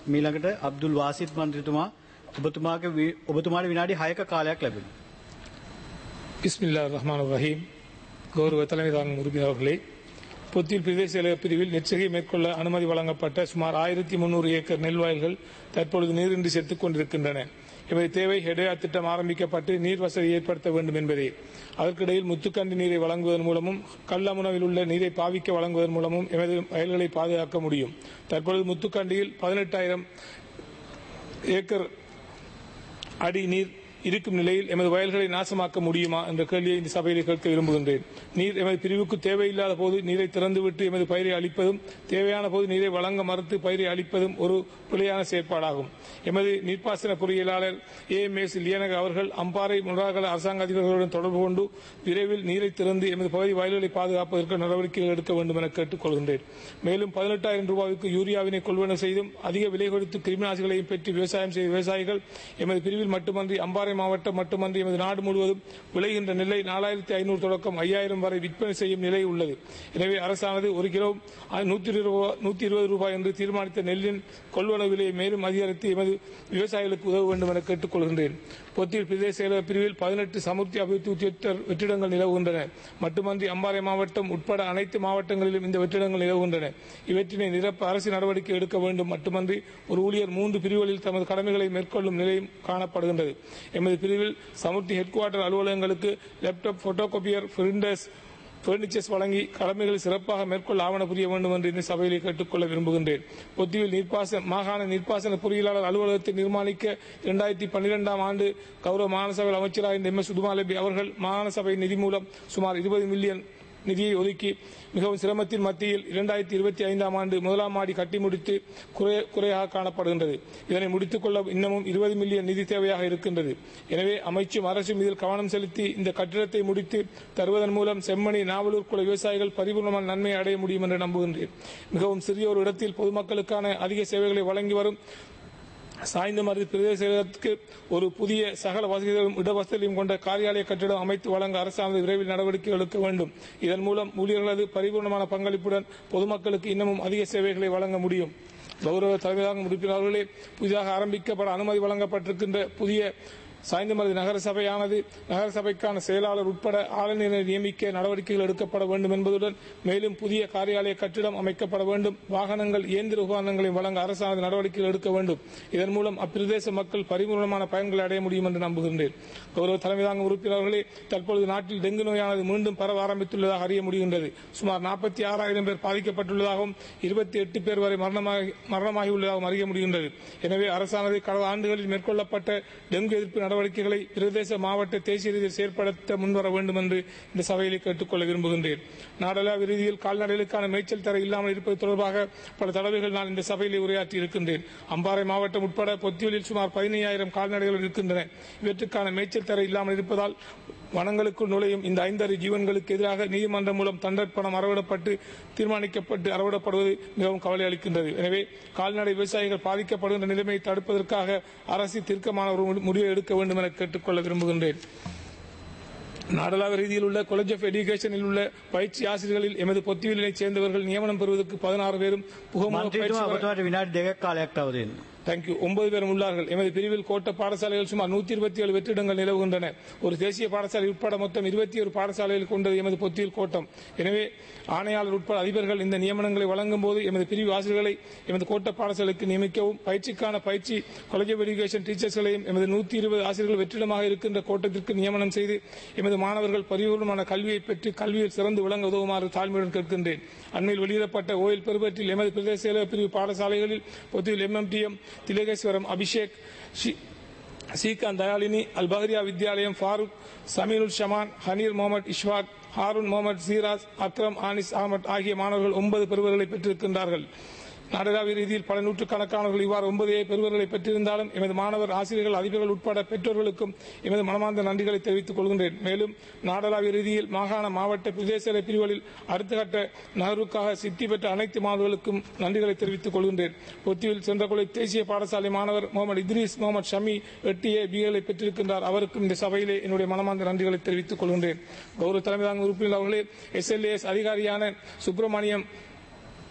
මීළඟට අබ්දුල් වාසිත් මන්ත්‍රීතුමා ඔබතුමාගේ වි- ඔබතුමාට විනාඩි 6ක කාලයක් ලැබෙනවා. பிஸ்மில்லா ரஹ்மான் ரஹீம் கௌரவ தலைமை தாங்கும் உறுப்பினர் அவர்களே புத்தில் பிரதேச செயலக பிரிவில் நெச்சகை மேற்கொள்ள அனுமதி வழங்கப்பட்ட சுமார் ஆயிரத்தி முன்னூறு ஏக்கர் நெல் வயல்கள் தற்பொழுது நீரின்றி செத்துக் கொண்டிருக்கின்றன இவை தேவை ஹெடயா திட்டம் ஆரம்பிக்கப்பட்டு நீர் வசதி ஏற்படுத்த வேண்டும் என்பதே அதற்கிடையில் முத்துக்கண்டி நீரை வழங்குவதன் மூலமும் கல்லமுனவில் உள்ள நீரை பாவிக்க வழங்குவதன் மூலமும் எமது வயல்களை பாதுகாக்க முடியும் தற்பொழுது முத்துக்கண்டியில் பதினெட்டாயிரம் ஏக்கர் அடி நீர் இருக்கும் நிலையில் எமது வயல்களை நாசமாக்க முடியுமா என்ற கேள்வியை இந்த சபையில் கேட்க விரும்புகின்றேன் நீர் எமது பிரிவுக்கு தேவையில்லாத போது நீரை திறந்துவிட்டு எமது பயிரை அளிப்பதும் தேவையான போது நீரை வழங்க மறுத்து பயிரை அளிப்பதும் ஒரு பிழையான செயற்பாடாகும் எமது நீர்ப்பாசன பொறியியலாளர் ஏ எம் எஸ் லியனக அவர்கள் அம்பாறை முன்னாள் அரசாங்க அதிகாரிகளுடன் தொடர்பு கொண்டு விரைவில் நீரை திறந்து எமது பகுதி வயல்களை பாதுகாப்பதற்கு நடவடிக்கைகள் எடுக்க வேண்டும் என கேட்டுக் கொள்கின்றேன் மேலும் பதினெட்டாயிரம் ரூபாய்க்கு யூரியாவினை கொள்வன செய்தும் அதிக விலை கொடுத்து கிருமிநாசிகளையும் பெற்று விவசாயம் செய்த விவசாயிகள் எமது பிரிவில் மட்டுமன்றி அம்பாறை மாவட்டம் மட்டுமன்றி எமது நாடு முழுவதும் விளைகின்ற நெல்லை நாலாயிரத்தி ஐநூறு தொடக்கம் ஐயாயிரம் வரை விற்பனை செய்யும் நிலை உள்ளது எனவே அரசானது ஒரு கிலோ நூத்தி நூத்தி இருபது ரூபாய் என்று தீர்மானித்த நெல்லின் கொள்வன விலையை மேலும் அதிகரித்து எமது விவசாயிகளுக்கு உதவ வேண்டும் என கேட்டுக் கொள்கின்றேன் பொத்தியில் பிரதேச செயலக பிரிவில் பதினெட்டு சமுர்த்தி அபிவிருத்தி உத்தியோகத்தர் வெற்றிடங்கள் நிலவுகின்றன மட்டுமன்றி அம்பாறை மாவட்டம் உட்பட அனைத்து மாவட்டங்களிலும் இந்த வெற்றிடங்கள் நிலவுகின்றன இவற்றினை நிரப்ப அரசு நடவடிக்கை எடுக்க வேண்டும் மட்டுமன்றி ஒரு ஊழியர் மூன்று பிரிவுகளில் தமது கடமைகளை மேற்கொள்ளும் நிலையும் காணப்படுகின்றது எமது பிரிவில் சமுர்த்தி ஹெட் குவார்ட்டர் அலுவலகங்களுக்கு லேப்டாப் போட்டோகாபியர் பிரிண்டர்ஸ் பர்னிச்சர்ஸ் வழங்கி கடமைகளை சிறப்பாக மேற்கொள்ள ஆவண புரிய வேண்டும் என்று இந்த சபையிலே கேட்டுக்கொள்ள விரும்புகின்றேன் பொத்தியில் நீர்ப்பாசன மாகாண நீர்ப்பாசன பொறியியலாளர் அலுவலகத்தை நிர்மாணிக்க இரண்டாயிரத்தி பன்னிரெண்டாம் ஆண்டு கௌரவ மாநசபை அமைச்சராக இந்த எம் எஸ் சுதுமாலபி அவர்கள் மாகாண சபை நிதி மூலம் சுமார் இருபது மில்லியன் நிதியை ஒதுக்கி மிகவும் சிரமத்தின் மத்தியில் இரண்டாயிரத்தி இருபத்தி ஐந்தாம் ஆண்டு முதலாம் மாடி கட்டி முடித்து குறை- குறையாக காணப்படுகின்றது இதனை முடித்துக் கொள்ள இன்னமும் இருபது மில்லியன் நிதி தேவையாக இருக்கின்றது எனவே அமைச்சும் அரசும் இதில் கவனம் செலுத்தி இந்த கட்டிடத்தை முடித்து தருவதன் மூலம் செம்மணி நாவலூர் குல விவசாயிகள் பரிபூர்ணமான நன்மை அடைய முடியும் என்று நம்புகின்றேன் மிகவும் சிறிய ஒரு இடத்தில் பொதுமக்களுக்கான அதிக சேவைகளை வழங்கி வரும் சாய்ந்தமருது பிரதேச செயலகத்துக்கு ஒரு புதிய சகல வசதிகளும் இடவசதியும் கொண்ட காரியாலய கட்டிடம் அமைத்து வழங்க அரசானது விரைவில் நடவடிக்கை எடுக்க வேண்டும் இதன் மூலம் ஊழியர்களது பரிபூர்ணமான பங்களிப்புடன் பொதுமக்களுக்கு இன்னமும் அதிக சேவைகளை வழங்க முடியும் கௌரவ தலைமையாக உறுப்பினர்களே புதிதாக ஆரம்பிக்கப்பட அனுமதி வழங்கப்பட்டிருக்கின்ற புதிய சாய்ந்தமருது நகர சபையானது நகர சபைக்கான செயலாளர் உட்பட ஆளுநரை நியமிக்க நடவடிக்கைகள் எடுக்கப்பட வேண்டும் என்பதுடன் மேலும் புதிய காரியாலய கட்டிடம் அமைக்கப்பட வேண்டும் வாகனங்கள் இயந்திர உபகரணங்களை வழங்க அரசானது நடவடிக்கைகள் எடுக்க வேண்டும் இதன் மூலம் அப்பிரதேச மக்கள் பரிபூர்ணமான பயன்களை அடைய முடியும் என்று நம்புகின்றேன் கௌரவ தலைமை தாங்கும் உறுப்பினர்களே தற்பொழுது நாட்டில் டெங்கு நோயானது மீண்டும் பரவ ஆரம்பித்துள்ளதாக அறிய முடிகின்றது சுமார் நாற்பத்தி ஆறாயிரம் பேர் பாதிக்கப்பட்டுள்ளதாகவும் இருபத்தி எட்டு பேர் வரை மரணமாகி மரணமாகியுள்ளதாகவும் அறிய முடிகின்றது எனவே அரசானது கடந்த ஆண்டுகளில் மேற்கொள்ளப்பட்ட டெங்கு எதிர்ப்பு நடவடிக்கைகளை பிரதேச மாவட்ட தேசிய ரீதியில் செயற்படுத்த முன்வர வேண்டும் என்று இந்த சபையில் கேட்டுக்கொள்ள விரும்புகின்றேன் நாடளாவிய ரீதியில் கால்நடைகளுக்கான மேய்ச்சல் தர இல்லாமல் இருப்பது தொடர்பாக பல தடவைகள் நான் இந்த சபையிலே உரையாற்றி இருக்கின்றேன் அம்பாறை மாவட்டம் உட்பட பொத்தியூரில் சுமார் பதினையாயிரம் கால்நடைகள் இருக்கின்றன இவற்றுக்கான மேய்ச்சல் தர இல்லாமல் இருப்பதால் வனங்களுக்குள் நுழையும் இந்த ஐந்தறு ஜீவன்களுக்கு எதிராக நீதிமன்றம் மூலம் தண்டற்பணம் அறவிடப்பட்டு தீர்மானிக்கப்பட்டு அறவிடப்படுவது மிகவும் கவலை அளிக்கின்றது எனவே கால்நடை விவசாயிகள் பாதிக்கப்படுகின்ற நிலைமையை தடுப்பதற்காக அரசு தீர்க்கமான ஒரு முடிவை எடுக்க வேண்டும் என கேட்டுக்கொள்ள விரும்புகின்றேன் நாடளாவிய ரீதியில் உள்ள காலேஜ் ஆஃப் எஜுகேஷனில் உள்ள பயிற்சி ஆசிரியர்களில் எமது பொத்திவிலினைச் சேர்ந்தவர்கள் நியமனம் பெறுவதற்கு பதினாறு பேரும் புகமுக මන්ත්‍රීතුමා பயிற்சி ඔබතුමාට විනාඩි දෙකක් කාලයක් තව දෙන්න. தேங்க்யூ ஒன்பது பேரும் உள்ளார்கள் எமது பிரிவில் கோட்ட பாடசாலைகள் சுமார் நூத்தி இருபத்தி ஏழு வெற்றிடங்கள் நிலவுகின்றன ஒரு தேசிய பாடசாலை உட்பட மொத்தம் இருபத்தி ஒரு பாடசாலைகள் கொண்டது எமது பொத்தியில் கோட்டம் எனவே ஆணையாளர் உட்பட அதிபர்கள் இந்த நியமனங்களை வழங்கும் போது எமது பிரிவு ஆசிரியர்களை எமது கோட்ட பாடசாலைக்கு நியமிக்கவும் பயிற்சிக்கான பயிற்சி காலேஜ் ஆஃப் எஜுகேஷன் டீச்சர்ஸ்களையும் எமது நூத்தி இருபது ஆசிரியர்கள் வெற்றிடமாக இருக்கின்ற கோட்டத்திற்கு நியமனம் செய்து எமது மாணவர்கள் பரிபூர்ணமான கல்வியை பெற்று கல்வியில் சிறந்து விளங்க உதவுமாறு தாழ்மையுடன் கேட்கின்றேன் அண்மையில் வெளியிடப்பட்ட ஓயில் பெருவற்றில் எமது பிரதேச செயலக பிரிவு பாடசாலைகளில் பொதுவில் எம்எம்டிஎம் திலகேஸ்வரம் அபிஷேக் ஷி- ஸ்ரீகாந்த் தயாலினி அல் பஹரியா வித்யாலயம் ஃபாரூக் சமீருல் ஷமான் ஹனீர் முகமது இஷ்வாக் ஹாரூன் முகமது சீராஸ் அக்ரம் ஆனிஸ் அகமட் ஆகிய மாணவர்கள் ஒன்பது பெறுவர்களை பெற்றிருக்கின்றார்கள் நாடளாவிய ரீதியில் பல நூற்றுக்கணக்கானவர்கள் இவ்வாறு ஒன்பது ஏ பெறுவர்களை பெற்றிருந்தாலும் எமது மாணவர் ஆசிரியர்கள் அதிபர்கள் உட்பட பெற்றோர்களுக்கும் எமது மனமார்ந்த நன்றிகளை தெரிவித்துக் கொள்கின்றேன் மேலும் நாடளாவிய ரீதியில் மாகாண மாவட்ட பிரதேச பிரிவுகளில் அடுத்த கட்ட நகர்வுக்காக சித்தி பெற்ற அனைத்து மாணவர்களுக்கும் நன்றிகளை தெரிவித்துக் கொள்கின்றேன் பொத்தியில் சென்றகுலை தேசிய பாடசாலை மாணவர் முகமது இத்ரீஸ் முகமது ஷமி எட்டு ஏ பிகளை பெற்றிருக்கின்றார் அவருக்கும் இந்த சபையிலே என்னுடைய மனமார்ந்த நன்றிகளை தெரிவித்துக் கொள்கின்றேன் கௌரவ தலைமை தாங்கும் உறுப்பினர் அவர்களே எஸ்எல்ஏஎஸ் அதிகாரியான சுப்பிரமணியம்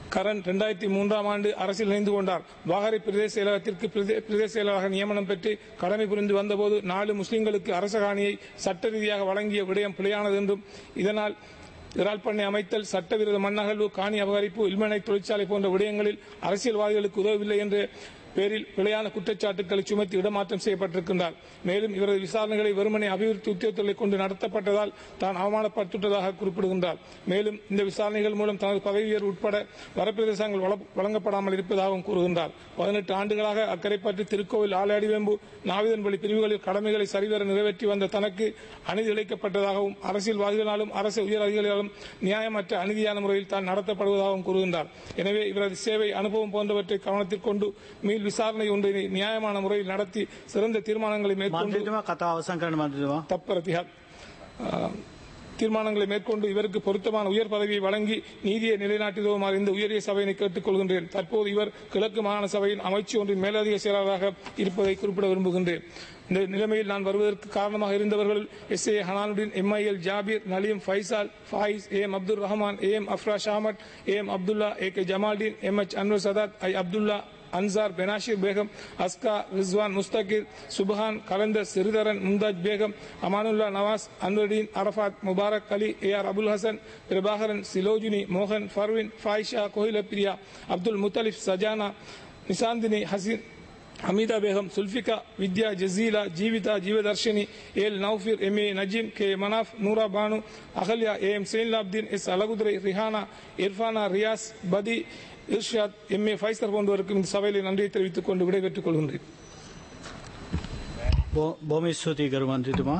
கரண் இரண்டாயிரத்தி மூன்றாம் ஆண்டு அரசியல் இணைந்து கொண்டார் வாகரை பிரதேச செயலகத்திற்கு பிரதே- பிரதேச செயலாளர் நியமனம் பெற்று கடமை புரிந்து வந்தபோது நாலு முஸ்லிம்களுக்கு அரச காணியை சட்ட ரீதியாக வழங்கிய விடயம் பிழையானது என்றும் இதனால் இறால் பண்ணை அமைத்தல் சட்டவிரோத மண்ணகழ்வு காணி அபகரிப்பு இல்மனை தொழிற்சாலை போன்ற விடயங்களில் அரசியல்வாதிகளுக்கு உதவவில்லை என்று பேரில் பிழையான குற்றச்சாட்டுக்களை சுமத்தி இடமாற்றம் செய்யப்பட்டிருக்கின்றார் மேலும் இவரது விசாரணைகளை வெறுமனே அபிவிருத்தி உத்தியோகங்களை கொண்டு நடத்தப்பட்டதால் தான் அவமானப்பட்டுள்ளதாக குறிப்பிடுகின்றார் மேலும் இந்த விசாரணைகள் மூலம் தனது பதவி உயர்வு உட்பட வரப்பிரதேசங்கள் வழ- வழங்கப்படாமல் இருப்பதாகவும் கூறுகின்றார் பதினெட்டு ஆண்டுகளாக அக்கரைப்பற்று திருக்கோவில் ஆலையடிவேம்பு நாவிதன்வழி பிரிவுகளில் கடமைகளை சரிவர நிறைவேற்றி வந்த தனக்கு அநீதி இழைக்கப்பட்டதாகவும் அரசியல்வாதிகளாலும் அரசு உயர் அதிகாரிகளாலும் நியாயமற்ற அநீதியான முறையில் தான் நடத்தப்படுவதாகவும் கூறுகின்றார் எனவே இவரது சேவை அனுபவம் போன்றவற்றை கவனத்தில் கொண்டு மீள் விசாரணை ஒன்றினை நியாயமான முறையில் நடத்தி சிறந்த தீர்மானங்களை மேற்கொண்டு මන්ත්‍රීතුමා කතා අවසන් කරන්න මන්ත්‍රීතුමා. தப்பரத்திகள் தீர்மானங்களை மேற்கொண்டு இவருக்கு பொருத்தமான உயர் பதவியை வழங்கி நீதியை நிலைநாட்டிடுவோமாறு இந்த உயரிய சபையினை கேட்டுக் கொள்கின்றேன் தற்போது இவர் கிழக்கு மாகாண சபையின் அமைச்சு ஒன்றின் மேலதிக செயலாளராக இருப்பதை குறிப்பிட விரும்புகின்றேன் இந்த நிலைமையில் நான் வருவதற்கு காரணமாக இருந்தவர்கள் S A Hananudeen MIL Jabeer Naleem Faisal Fayiz A M Abdul Rahman A M Afrash Ahamed A M Abdullah A K Jamaldeen M H Anwar Sadath I Abdullah Ansar Benazir Begum Aska Rizwan Mustaqeer Subhan Kalandar Sritharan Mumtaz Begum Amanullah Nawaz Anwardeen Arafat Mubarak Ali A R Abul Hasan Prabhakaran Silojini மோகன் Farvin Fayisha Kohila Priya Abdul Muthalib Sajana Nishanthini Haseen Hameeda Begum Sulfika Vidya ஜசீலா Jeevitha Jeevadharshini L Naufir M A Najeem K Manaf Noora Banu Ahalya A M Zainulabdeen S Alagudurai Rihana Irfana Riyas Pathi Irshad M A Faizer போன்றவருக்கும் இந்த சபையில் நன்றியை தெரிவித்துக் கொண்டு விடைபெற்றுக் கொள்கின்றேன் බො- බොහොම ස්තුතියි ගරු මන්ත්‍රීතුමා.